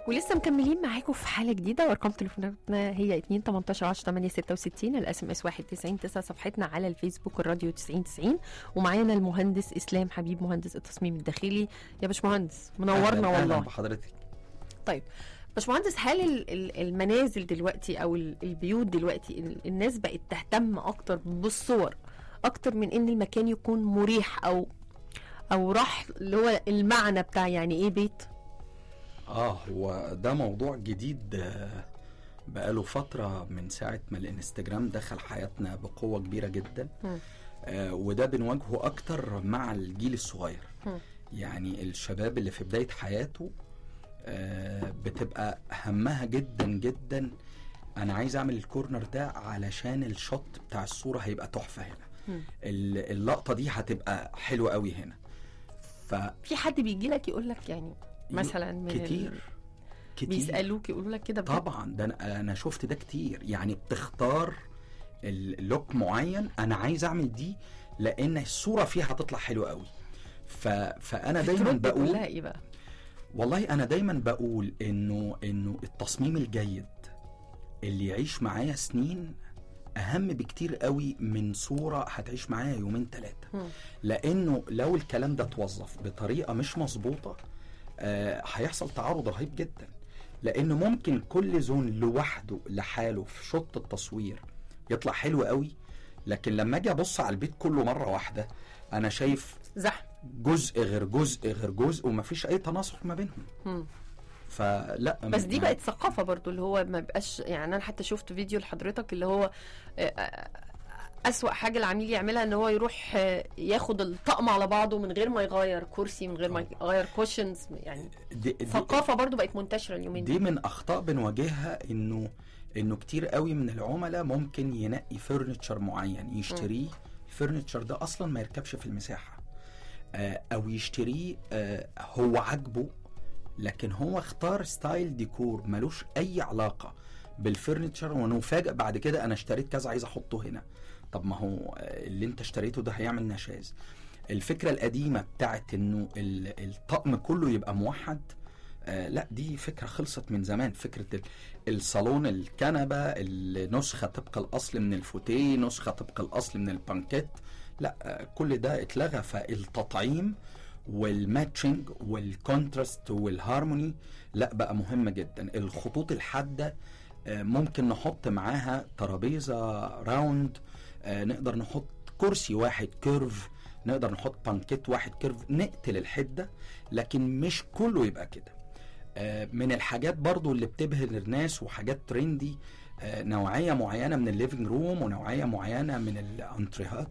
ولسه مكملين معاكم في حاله جديده وارقام تليفوناتنا هي 2 18 10 8 66 الاس ام اس 199 9 صفحتنا على الفيسبوك الراديو 90 90 ومعانا المهندس اسلام حبيب مهندس التصميم الداخلي يا باشمهندس منورنا أهلاً- أهلاً والله بحضرتك طيب باشمهندس هل ال- ال- المنازل دلوقتي او ال- البيوت دلوقتي ال- الناس بقت تهتم اكتر بالصور اكتر من ان المكان يكون مريح او او راح اللي هو المعنى بتاع يعني ايه بيت اه هو ده موضوع جديد آه، بقاله فترة من ساعة ما الانستجرام دخل حياتنا بقوة كبيرة جدا مم. آه وده بنواجهه أكتر مع الجيل الصغير مم. يعني الشباب اللي في بداية حياته آه بتبقى همها جدا جدا أنا عايز أعمل الكورنر ده علشان الشوت بتاع الصورة هيبقى تحفة هنا مم. ال- اللقطة دي هتبقى حلوة قوي هنا ف في حد بيجي لك يقول لك يعني مثلا من ال- كتير كتير بيسالوك يقولوا لك كده بجد؟ طبعا ده انا انا شفت ده كتير يعني بتختار اللوك معين انا عايز اعمل دي لان الصوره فيها هتطلع حلوه قوي ف... فانا دايما بترد بقول كلها ايه بقى والله انا دايما بقول انه انه التصميم الجيد اللي يعيش معايا سنين اهم بكتير قوي من صوره هتعيش معايا يومين ثلاثه مم. لانه لو الكلام ده اتوظف بطريقه مش مظبوطه آه هيحصل تعارض رهيب جدا لان ممكن كل زون لوحده لحاله في شوط التصوير يطلع حلو قوي لكن لما اجي ابص على البيت كله مره واحده انا شايف زحمه جزء غير جزء غير جزء ومفيش اي تناسق ما بينهم مم. فلا بس دي ما- بقت ثقافه برضو اللي هو ما بقاش يعني انا حتى شفت فيديو لحضرتك اللي هو آه، آه، اسوأ حاجه العميل يعملها ان هو يروح آه، ياخد الطقم على بعضه من غير ما يغير كرسي من غير ما يغير كوشنز يعني دي, دي, ثقافه برضو بقت منتشره اليومين دي دي من اخطاء بنواجهها انه انه كتير قوي من العملاء ممكن ينقي فرنتشر معين يشتريه الفرنتشر ده اصلا ما يركبش في المساحه آه، او يشتريه آه، هو عاجبه لكن هو اختار ستايل ديكور ملوش اي علاقه بالفرنتشر ونفاجئ بعد كده انا اشتريت كذا عايز احطه هنا طب ما هو آه، اللي انت اشتريته ده هيعمل نشاز الفكره القديمه بتاعت انه ال- الطقم كله يبقى موحد آه لا دي فكره خلصت من زمان فكره ال- الصالون الكنبه النسخه طبق الاصل من الفوتيه نسخه طبق الاصل من البانكيت لا آه كل ده اتلغى فالتطعيم والماتشنج والكونتراست والهارموني لا بقى مهم جدا الخطوط الحاده آه، ممكن نحط معاها ترابيزه راوند آه، نقدر نحط كرسي واحد كيرف نقدر نحط بانكيت واحد كيرف نقتل الحده لكن مش كله يبقى كده آه، من الحاجات برضو اللي بتبهر الناس وحاجات ترندي آه، نوعيه معينه من الليفنج روم ونوعيه معينه من الانتريهات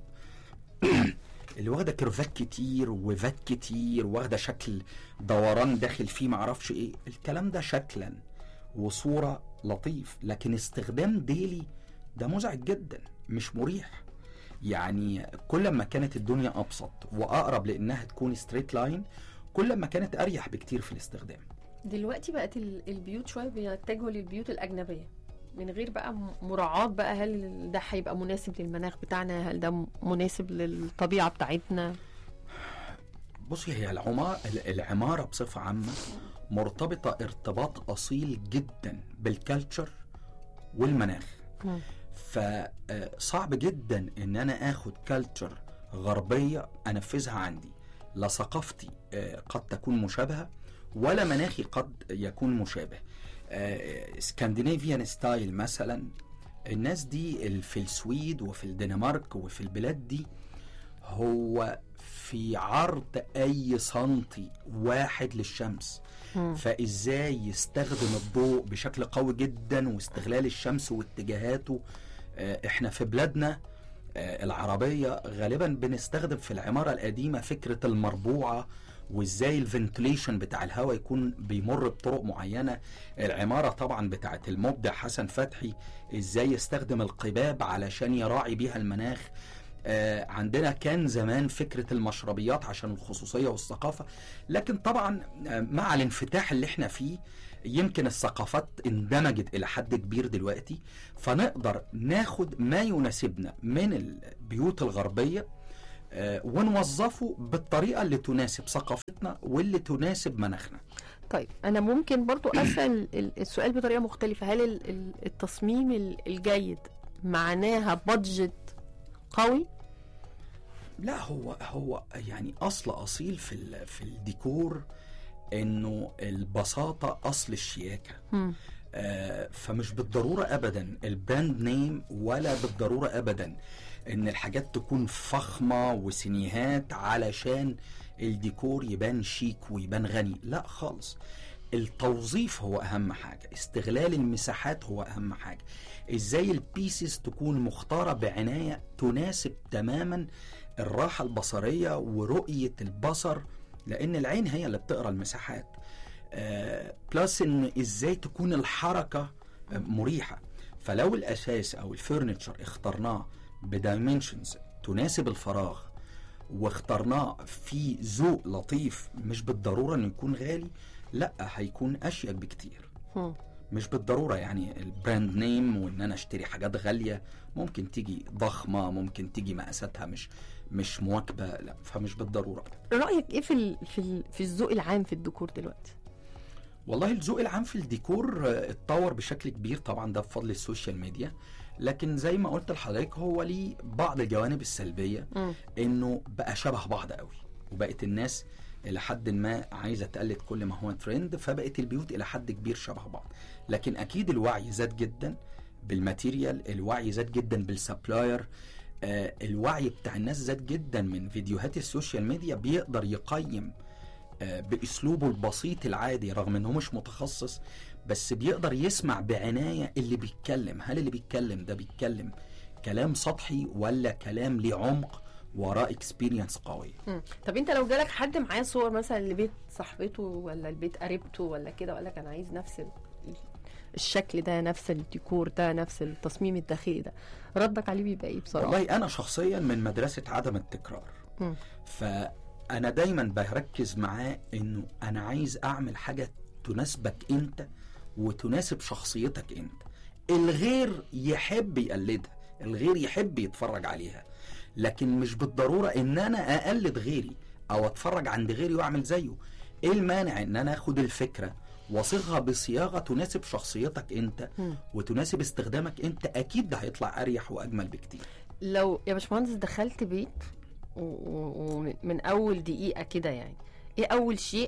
اللي واخده كيرفات كتير وفات كتير واخده شكل دوران داخل فيه معرفش ايه الكلام ده شكلا وصوره لطيف لكن استخدام ديلي ده مزعج جدا مش مريح يعني كل ما كانت الدنيا ابسط واقرب لانها تكون ستريت لاين كل ما كانت اريح بكتير في الاستخدام دلوقتي بقت ال- البيوت شويه بيتجهوا للبيوت الاجنبيه من غير بقى م- مراعاة بقى هل ده هيبقى مناسب للمناخ بتاعنا هل ده م- مناسب للطبيعة بتاعتنا بصي هي العمارة العمارة بصفة عامة مرتبطة ارتباط أصيل جدا بالكالتشر والمناخ مم. فصعب جدا ان انا اخد كالتشر غربية انفذها عندي لا ثقافتي آه، قد تكون مشابهة ولا مناخي قد يكون مشابه سكندنافيان ستايل مثلا الناس دي ال- في السويد وفي الدنمارك وفي البلاد دي هو في عرض اي سنتي واحد للشمس مم. فازاي يستخدم الضوء بشكل قوي جدا واستغلال الشمس واتجاهاته آه، احنا في بلادنا آه، العربية غالبا بنستخدم في العمارة القديمة فكرة المربوعة وازاي الفنتليشن بتاع الهواء يكون بيمر بطرق معينة العمارة طبعا بتاعت المبدع حسن فتحي ازاي يستخدم القباب علشان يراعي بيها المناخ آه، عندنا كان زمان فكرة المشربيات عشان الخصوصية والثقافة لكن طبعا آه، مع الانفتاح اللي احنا فيه يمكن الثقافات اندمجت إلى حد كبير دلوقتي فنقدر ناخد ما يناسبنا من البيوت الغربية آه، ونوظفه بالطريقة اللي تناسب ثقافتنا واللي تناسب مناخنا طيب انا ممكن برضو اسال ال- السؤال بطريقه مختلفه هل ال- ال- التصميم ال- الجيد معناها بادجت قوي لا هو هو يعني اصل اصيل في ال- في الديكور انه البساطه اصل الشياكه مم. آه، فمش بالضروره ابدا البراند نيم ولا بالضروره ابدا ان الحاجات تكون فخمه وسينيهات علشان الديكور يبان شيك ويبان غني لا خالص التوظيف هو اهم حاجه استغلال المساحات هو اهم حاجه ازاي البيسز تكون مختاره بعنايه تناسب تماما الراحه البصريه ورؤيه البصر لان العين هي اللي بتقرا المساحات آه، بلس ان ازاي تكون الحركه آه، مريحه فلو الاساس او الفurniture اخترناه بدايمنشنز تناسب الفراغ واخترناه في ذوق لطيف مش بالضروره انه يكون غالي لا هيكون اشيك بكتير مم. مش بالضروره يعني البراند نيم وان انا اشتري حاجات غاليه ممكن تيجي ضخمه ممكن تيجي مقاساتها مش مش مواكبه لا فمش بالضروره رايك ايه في ال في ال في الذوق العام في الديكور دلوقتي والله الذوق العام في الديكور آه، اتطور بشكل كبير طبعا ده بفضل السوشيال ميديا لكن زي ما قلت لحضرتك هو ليه بعض الجوانب السلبيه مم. انه بقى شبه بعض قوي وبقت الناس الى حد ما عايزه تقلد كل ما هو ترند فبقت البيوت الى حد كبير شبه بعض لكن اكيد الوعي زاد جدا بالماتيريال الوعي زاد جدا بالسبلاير آه الوعي بتاع الناس زاد جدا من فيديوهات السوشيال ميديا بيقدر يقيم آه باسلوبه البسيط العادي رغم انه مش متخصص بس بيقدر يسمع بعنايه اللي بيتكلم هل اللي بيتكلم ده بيتكلم كلام سطحي ولا كلام ليه عمق وراه اكسبيرينس قويه مم. طب انت لو جالك حد معاه صور مثلا لبيت صاحبته ولا البيت قريبته ولا كده وقال لك انا عايز نفس ال- الشكل ده نفس الديكور ده نفس التصميم الداخلي ده ردك عليه بيبقى ايه بصراحه والله انا شخصيا من مدرسه عدم التكرار مم. فانا دايما بركز معاه انه انا عايز اعمل حاجه تناسبك انت وتناسب شخصيتك انت الغير يحب يقلدها الغير يحب يتفرج عليها لكن مش بالضروره ان انا اقلد غيري او اتفرج عند غيري واعمل زيه ايه المانع ان انا اخد الفكره واصيغها بصياغه تناسب شخصيتك انت مم. وتناسب استخدامك انت اكيد ده هيطلع اريح واجمل بكتير لو يا باشمهندس دخلت بيت ومن اول دقيقه كده يعني ايه اول شيء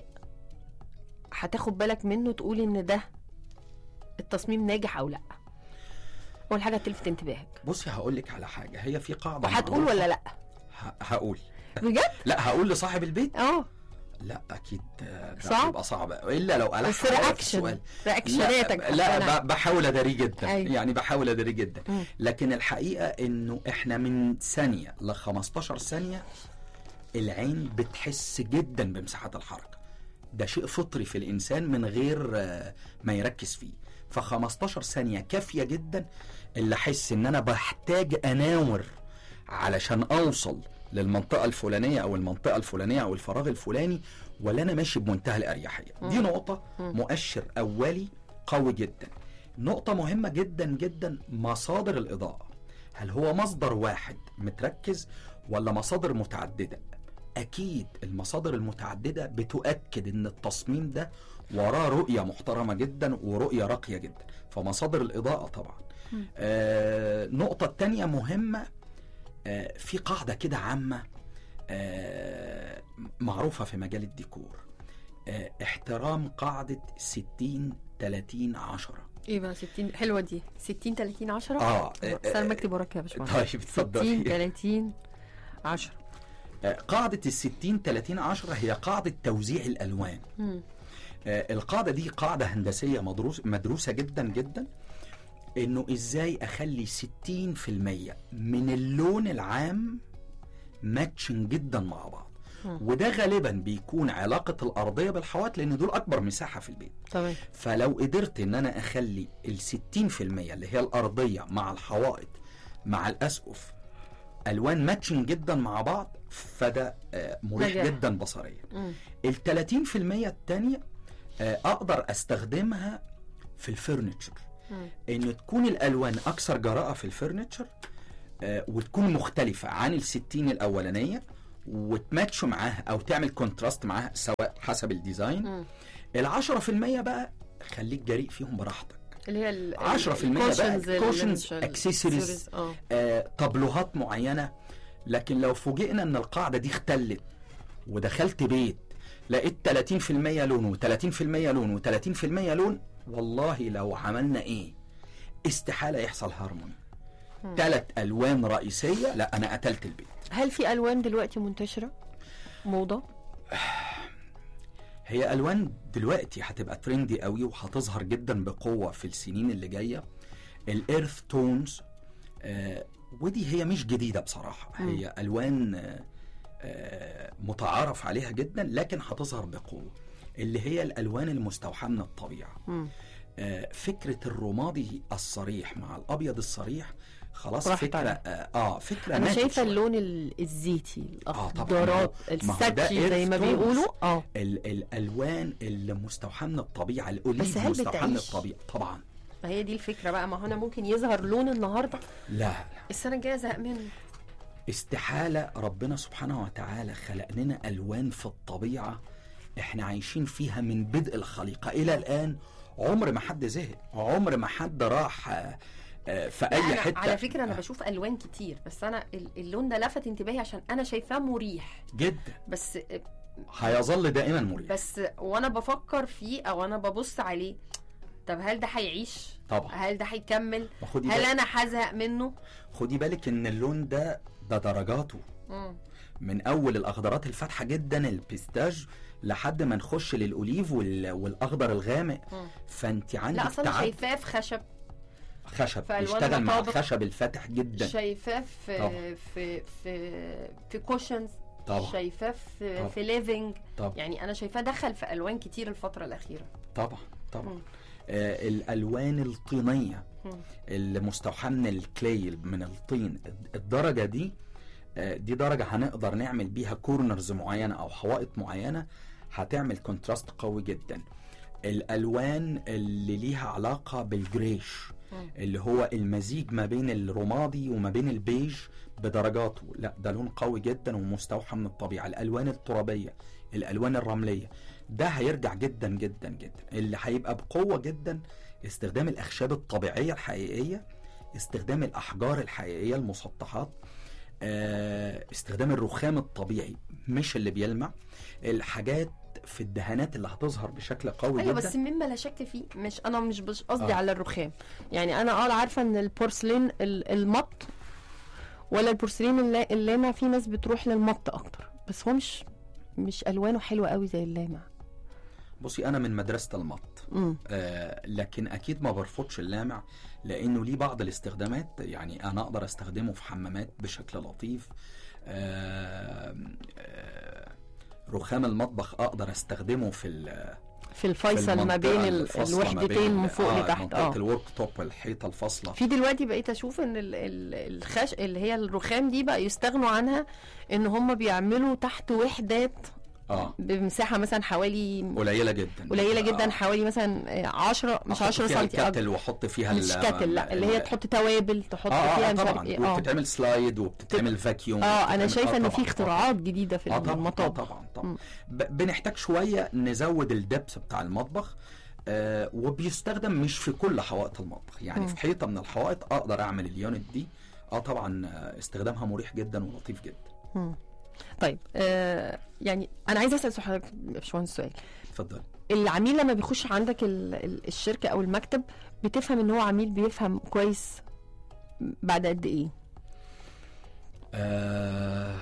هتاخد بالك منه تقول ان ده التصميم ناجح او لا اول حاجه تلفت انتباهك بصي هقول لك على حاجه هي في قاعده وهتقول معروفة. ولا لا ه- هقول بجد لا هقول لصاحب البيت اه لا اكيد آه، ده صعب؟ هيبقى صعب الا لو ألح بس عليا في رياكشن السؤال. رياكشناتك لا, لا أنا- ب- بحاول اداريه جدا أيوة. يعني بحاول اداريه جدا مم. لكن الحقيقه انه احنا من ثانيه ل 15 ثانيه العين بتحس جدا بمساحات الحركه ده شيء فطري في الانسان من غير آه، ما يركز فيه ف 15 ثانيه كافيه جدا اللي احس ان انا بحتاج اناور علشان اوصل للمنطقه الفلانيه او المنطقه الفلانيه او الفراغ الفلاني ولا انا ماشي بمنتهى الاريحيه دي نقطه مؤشر اولي قوي جدا نقطه مهمه جدا جدا مصادر الاضاءه هل هو مصدر واحد متركز ولا مصادر متعدده اكيد المصادر المتعدده بتؤكد ان التصميم ده وراه رؤيه محترمه جدا ورؤيه راقيه جدا فمصادر الاضاءه طبعا آه نقطه تانية مهمه آه في قاعده كده عامه آه معروفه في مجال الديكور آه احترام قاعده 60 30 10 ايه بقى 60 حلوه دي 60 30 10 اه بس انا بكتب وراك يا باشمهندس طيب 60 اتفضلي 30 10 آه، قاعدة ال 60 30 10 هي قاعدة توزيع الألوان مم. آه، القاعدة دي قاعدة هندسية مدروس مدروسة جدا جدا إنه إزاي أخلي 60% من اللون العام ماتشن جدا مع بعض مم. وده غالبا بيكون علاقة الأرضية بالحوائط لأن دول أكبر مساحة في البيت تمام فلو قدرت ان انا اخلي ال 60% اللي هي الارضيه مع الحوائط مع الاسقف الوان ماتشنج جدا مع بعض فده آه، مريح نجاح. جدا بصريا مم. ال 30% الثانيه اقدر استخدمها في الفرنتشر مم. ان تكون الالوان اكثر جراءه في الفرنتشر آه، وتكون مختلفه عن ال 60 الاولانيه وتماتش معاها او تعمل كونتراست معاها سواء حسب الديزاين مم. ال 10% بقى خليك جريء فيهم براحتك اللي هي ال 10% بقى كوشنز اكسسوارز اه آه، طابلوهات معينه لكن لو فوجئنا ان القاعده دي اختلت ودخلت بيت لقيت 30% لون و30% لون و30% لون والله لو عملنا ايه استحاله يحصل هارموني ثلاث الوان رئيسيه لا انا قتلت البيت هل في الوان دلوقتي منتشره موضه هي الوان دلوقتي هتبقى ترندي قوي وهتظهر جدا بقوه في السنين اللي جايه الايرث تونز آه ودي هي مش جديده بصراحه مم. هي الوان آه آه متعارف عليها جدا لكن هتظهر بقوه اللي هي الالوان المستوحاه من الطبيعه مم. آه فكره الرمادي الصريح مع الابيض الصريح خلاص راحت فكره عليه. اه, آه فكره انا ماتت شايفه شوية. اللون ال- الزيتي طبعاً. الاخضرات ما هو ده السكي زي ما earth tones. بيقولوا اه ال- الالوان اللي مستوحاه من الطبيعه الاوليف بس هل مستوحاه من بتعيش؟ الطبيعه طبعا ما هي دي الفكره بقى ما هو انا ممكن يظهر لون النهارده لا السنه الجايه زهق منه استحالة ربنا سبحانه وتعالى خلق لنا ألوان في الطبيعة احنا عايشين فيها من بدء الخليقة إلى الآن عمر ما حد زهق عمر ما حد راح آه، آه، في أي أنا حتة على فكره انا آه، بشوف الوان كتير بس انا ال- اللون ده لفت انتباهي عشان انا شايفاه مريح جدا بس هيظل دائما مريح بس وانا بفكر فيه او انا ببص عليه طب هل ده هيعيش طبعا هل ده هيكمل ما خدي هل بالك انا هزهق منه خدي بالك إن اللون ده ده درجاته مم. من أول الأخضرات الفاتحة جدا البيستاج لحد ما نخش للأوليف وال- والأخضر الغامق مم. فأنت عندك لا اصلا أنا تعب شايفاه في خشب خشب في ألوان بيشتغل مع مطابق. الخشب الفاتح جدا شايفاه في طبعا. في في في كوشنز طبعا شايفاه في طبعا. في ليفنج طبعا يعني انا شايفاه دخل في الوان كتير الفتره الاخيره طبعا طبعا مم. آه الالوان الطينيه مم. اللي مستوحاه من الكلي من الطين الدرجه دي آه دي درجه هنقدر نعمل بيها كورنرز معينه او حوائط معينه هتعمل كونتراست قوي جدا الالوان اللي ليها علاقه بالجريش مم. اللي هو المزيج ما بين الرمادي وما بين البيج بدرجاته لا ده لون قوي جدا ومستوحى من الطبيعه الالوان الترابيه الالوان الرمليه ده هيرجع جدا جدا جدا اللي هيبقى بقوه جدا استخدام الاخشاب الطبيعيه الحقيقيه استخدام الاحجار الحقيقيه المسطحات آه، استخدام الرخام الطبيعي مش اللي بيلمع الحاجات في الدهانات اللي هتظهر بشكل قوي ايوه جدا بس مما لا شك فيه مش انا مش بش قصدي آه. على الرخام يعني انا اه عارفه ان البورسلين ال- المط ولا البورسلين اللا- اللامع في ناس بتروح للمط اكتر بس هو مش مش الوانه حلوه قوي زي اللامع بصي انا من مدرسه المط امم آه، لكن اكيد ما برفضش اللامع لانه ليه بعض الاستخدامات يعني انا اقدر استخدمه في حمامات بشكل لطيف آه، آه، رخام المطبخ اقدر استخدمه في ال- في الفيصل ما المنطقة بين ال- الفاصلة ما الوحدتين بين- من فوق آه، لتحت منطقه اه الورك توب الحيطه الفاصله في دلوقتي بقيت اشوف ان ال- ال- الخش اللي هي الرخام دي بقى يستغنوا عنها ان هم بيعملوا تحت وحدات اه بمساحه مثلا حوالي قليله جدا قليله جدا آه. حوالي مثلا 10 مش أحط 10 فيها سم الكتل واحط فيها مش ال- كاتل لا اللي هي ال- تحط توابل تحط اه اه, فيها آه مش عارف طبعا ايه اه وبتتعمل سلايد وبتتعمل فاكيوم اه انا وبتتعمل- شايفه آه ان طبعاً، في آه اختراعات جديده في اه طبعا آه المطابخ طبعا طبعا مم. ب- بنحتاج شويه نزود الدبس بتاع المطبخ آه وبيستخدم مش في كل حوائط المطبخ يعني مم. في حيطه من الحوائط اقدر اعمل اليونت دي اه طبعا آه، استخدامها مريح جدا ولطيف جدا مم. طيب آه يعني انا عايزه اسال سؤال يا باشمهندس سؤال اتفضل العميل لما بيخش عندك ال- ال- الشركه او المكتب بتفهم ان هو عميل بيفهم كويس بعد قد ايه آه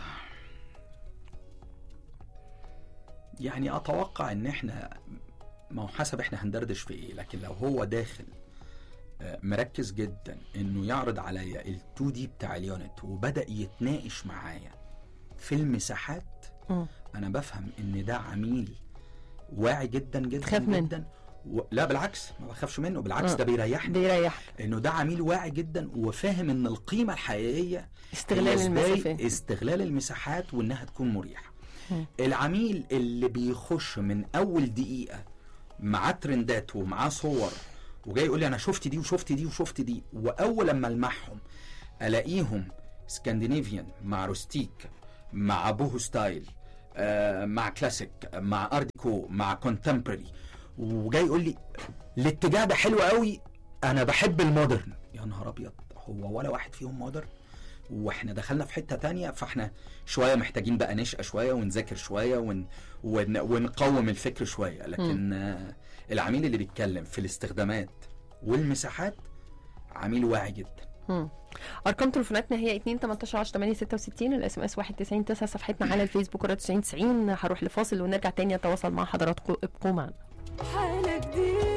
يعني اتوقع ان احنا ما هو حسب احنا هندردش في ايه لكن لو هو داخل آه، مركز جدا انه يعرض عليا ال2 دي بتاع اليونت وبدا يتناقش معايا في المساحات مم. انا بفهم ان ده عميل واعي جدا جدا تخاف منه. جدا و... لا بالعكس ما بخافش منه بالعكس آه. ده بيريحني بيريحك انه ده عميل واعي جدا وفاهم ان القيمه الحقيقيه استغلال هي إزاي المسافات استغلال المساحات وانها تكون مريحه مم. العميل اللي بيخش من اول دقيقه معاه ترندات ومعاه صور وجاي يقول لي انا شفت دي وشفت دي وشفت دي واول لما المعهم الاقيهم سكندنافيان مع روستيك مع بوهو ستايل آه، مع كلاسيك مع ارديكو مع كونتمبرري وجاي يقول لي الاتجاه ده حلو قوي انا بحب المودرن يا نهار ابيض هو ولا واحد فيهم مودرن واحنا دخلنا في حته تانية فاحنا شويه محتاجين بقى نشقى شويه ونذاكر شويه ون ون ونقوم الفكر شويه لكن آه العميل اللي بيتكلم في الاستخدامات والمساحات عميل واعي جدا مم. ارقام تليفوناتنا هي 2 18 10 8 66 الاس ام اس 199 9 صفحتنا على الفيسبوك ورا 90 90 هروح لفاصل ونرجع تاني نتواصل مع حضراتكم ابقوا معنا حالة جديدة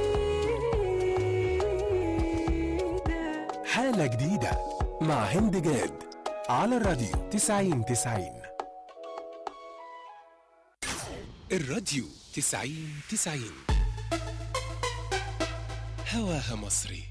حالة جديدة مع هند جاد على الراديو 90 90 الراديو 90 90 هواها مصري